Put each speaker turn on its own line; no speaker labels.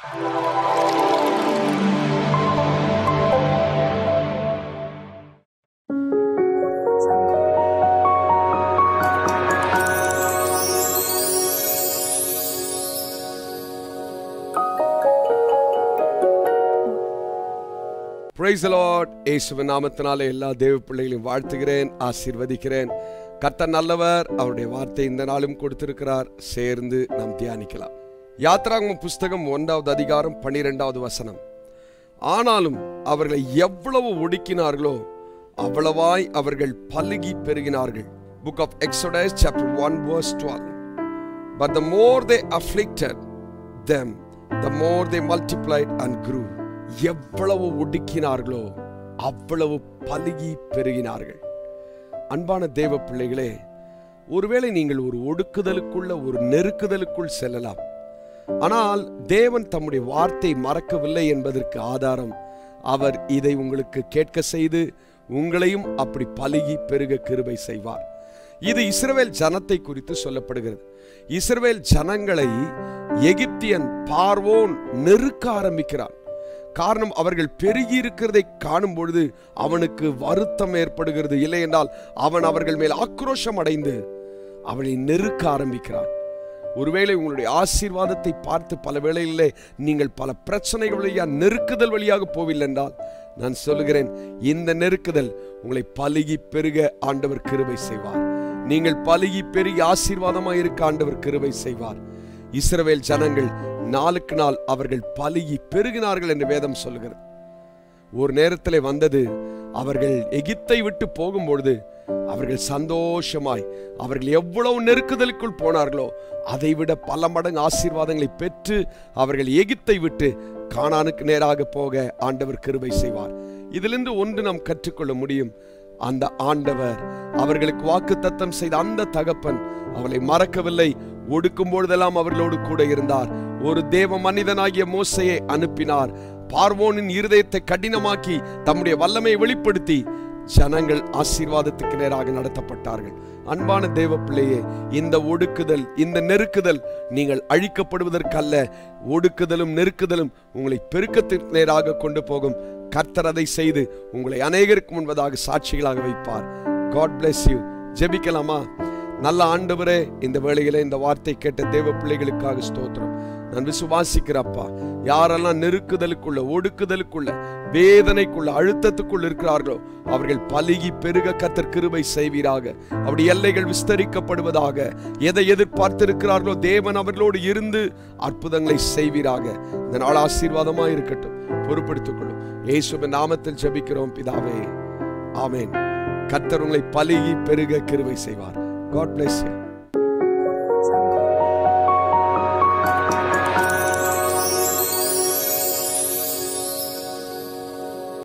price Lord இயேசுவின் நாமத்தினாலே எல்லா தேவ பிள்ளைகளையும் வாழ்த்துகிறேன் ஆசீர்வதிக்கிறேன் கர்த்தர் நல்லவர் அவருடைய வார்த்தை இந்த நாளும் கொடுத்திருக்கிறார் சேர்ந்து நாம் தியானிக்கலாம் யாத்ராகம புஸ்தகம் ஒன்றாவது அதிகாரம் பன்னிரெண்டாவது வசனம் ஆனாலும் அவர்களை எவ்வளவு ஒடுக்கினார்களோ அவ்வளவாய் அவர்கள் பலுகி பெருகினார்கள் book of Exodus chapter one verse 12 but the more they afflicted them the more they multiplied and grew எவ்வளவு ஒடுக்கினார்களோ அவ்வளவு பலுகி பெருகினார்கள் அன்பான தேவ பிள்ளைகளே ஒருவேளை நீங்கள் ஒரு ஒடுக்குதலுக்குள்ள ஒரு நெருக்குதலுக்குள் செல்லலாம் ஆனால் தேவன் தம்முடைய வார்த்தை மறக்கவில்லை என்பதற்கு ஆதாரம் அவர் இதை உங்களுக்கு கேட்க செய்து உங்களையும் அப்படி பலுகி பெருக கிருபை செய்வார் இது இஸ்ரவேல் ஜனத்தை குறித்து சொல்லப்படுகிறது இஸ்ரவேல் ஜனங்களை எகிப்தியன் பார்வோன் நெருக்க ஆரம்பிக்கிறான் காரணம் அவர்கள் பெருகி இருக்கிறதை காணும் பொழுது அவனுக்கு வருத்தம் ஏற்படுகிறது இல்லை என்றால் அவன் அவர்கள் மேல் ஆக்ரோஷம் அடைந்து அவளை நெருக்க ஆரம்பிக்கிறான் ஒருவேளை உங்களுடைய ஆசீர்வாதத்தை பார்த்து பல வேளைகளிலே நீங்கள் பல பிரச்சனைகள் வழியாக நெருக்குதல் வழியாக போவில்லை என்றால் நான் சொல்லுகிறேன் இந்த நெருக்குதல் உங்களை பலுகி பெருக ஆண்டவர் கிருபை செய்வார் நீங்கள் பலுகி பெருகி ஆசீர்வாதமாக இருக்க ஆண்டவர் கிருபை செய்வார் இஸ்ரவேல் ஜனங்கள் நாளுக்கு நாள் அவர்கள் பலுகி பெருகினார்கள் என்று வேதம் சொல்லுகிறது ஒரு நேரத்தில் வந்தது அவர்கள் எகிப்தை விட்டு போகும்பொழுது அவர்கள் சந்தோஷமாய் அவர்கள் எவ்வளவு நெருக்குதலுக்குள் போனார்களோ அதைவிட பல மடங்கு ஆசீர்வாதங்களை பெற்று அவர்கள் எகிப்தை விட்டு கானானுக்கு நேராக போக ஆண்டவர் கிருபை செய்வார் இதிலிருந்து ஒன்று நாம் கற்றுக்கொள்ள முடியும் அந்த ஆண்டவர் அவர்களுக்கு வாக்கு தத்தம் செய்த அந்த தகப்பன் அவளை மறக்கவில்லை ஒடுக்கும் பொழுதெல்லாம் அவர்களோடு கூட இருந்தார் ஒரு தேவ மனிதனாகிய மோசையை அனுப்பினார் பார்வோனின் இருதயத்தை கடினமாக்கி தம்முடைய வல்லமையை வெளிப்படுத்தி ஜனங்கள் ஆசீர்வாதத்துக்கு நேராக நடத்தப்பட்டார்கள் அன்பான தேவ பிள்ளையே இந்த ஒடுக்குதல் இந்த நெருக்குதல் நீங்கள் அழிக்கப்படுவதற்கல்ல ஒடுக்குதலும் நெருக்குதலும் உங்களை பெருக்கத்திற்கு நேராக கொண்டு போகும் கர்த்தர் அதை செய்து உங்களை அநேகருக்கு முன்பதாக சாட்சிகளாக வைப்பார் காட் பிளஸ் யூ ஜெபிக்கலாமா நல்ல ஆண்டவரே இந்த வேளையில இந்த வார்த்தை கேட்ட தேவ பிள்ளைகளுக்காக ஸ்தோத்திரம் நான் விசுவாசிக்கிறப்பா யாரெல்லாம் நெருக்குதலுக்குள்ள ஒடுக்குதலுக்குள்ள வேதனைக்குள்ள அழுத்தத்துக்குள் இருக்கிறார்களோ அவர்கள் பலுகி பெருக கத்தர் கிருபை செய்வீராக அப்படி எல்லைகள் விஸ்தரிக்கப்படுவதாக எதை எதிர்பார்த்திருக்கிறார்களோ தேவன் அவர்களோடு இருந்து அற்புதங்களை செய்வீராக இந்த நாள் ஆசீர்வாதமா இருக்கட்டும் பொறுப்படுத்திக் கொள்ளும் இயேசுவின் நாமத்தில் ஜெபிக்கிறோம் பிதாவே ஆமென் கத்தர் உங்களை பலுகி பெருக கிருபை செய்வார் காட் பிளஸ் யூ